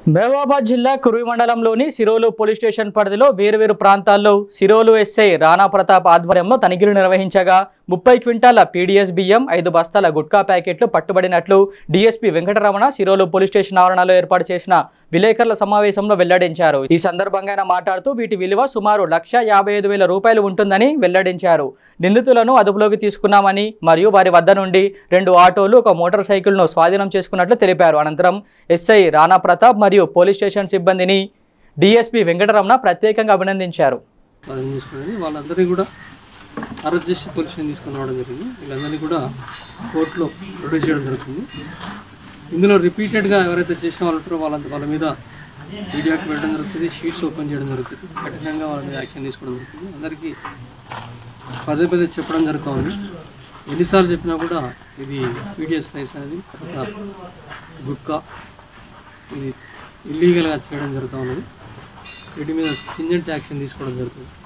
మహబూబాబాద్ జిల్లా కురువి మండలంలోని సిరోలు police station పరిధిలో వేరువేరు ప్రాంతాల్లో సిరోలు ఎస్ఐ రాణా ప్రతాప్ ఆధ్వర్యంలో తనిఖీలు నిర్వహించగా ముప్పై క్వింటాల పీడీఎస్ బియ్యం ఐదు బస్తాల గుట్కా ప్యాకెట్లు పట్టుబడినట్లు DSP Venkataramana Sirolu police station ఆవరణలో ఏర్పాటు చేసిన విలేకరుల సమావేశంలో వెల్లడించారు ఈ సందర్భంగా ఆయన మాట్లాడుతూ వీటి విలువ సుమారు లక్ష యాభై ఐదు వేల రూపాయలు ఉంటుందని వెల్లడించారు నిందితులను అదుపులోకి తీసుకున్నామని మరియు వారి వద్ద నుండి రెండు ఆటోలు ఒక మోటార్ సైకిల్ను స్వాధీనం చేసుకున్నట్లు తెలిపారు అనంతరం ఎస్ఐ రాణా ప్రతాప్ మరియు పోలీస్ స్టేషన్ సిబ్బందిని డీఎస్పీ వెంకటరమణ ప్రత్యేకంగా అభినందించారు స్వాధీనం చేసుకుని వాళ్ళందరినీ కూడా అరెస్ట్ చేసి పోలీస్ స్టేషన్ తీసుకుని రావడం జరిగింది వీళ్ళందరినీ కూడా కోర్టులో ప్రొడ్యూస్ చేయడం జరుగుతుంది ఇందులో రిపీటెడ్గా ఎవరైతే చేసిన వాళ్ళు ఉంటారో వాళ్ళంత వాళ్ళ మీద వీడియో పెట్టడం జరుగుతుంది షీట్స్ ఓపెన్ చేయడం జరుగుతుంది కఠినంగా వాళ్ళ మీద యాక్షన్ తీసుకోవడం జరుగుతుంది అందరికీ పదే పదే చెప్పడం జరుగుతుంది ఎన్నిసార్లు చెప్పినా కూడా ఇది పీడిఎస్ రైస్ అనేది ఒక గుట్కా ఇది ఇల్లీగల్గా చేయడం జరుగుతూ ఉన్నది వీటి మీద స్టింజెంట్ యాక్షన్ తీసుకోవడం జరుగుతుంది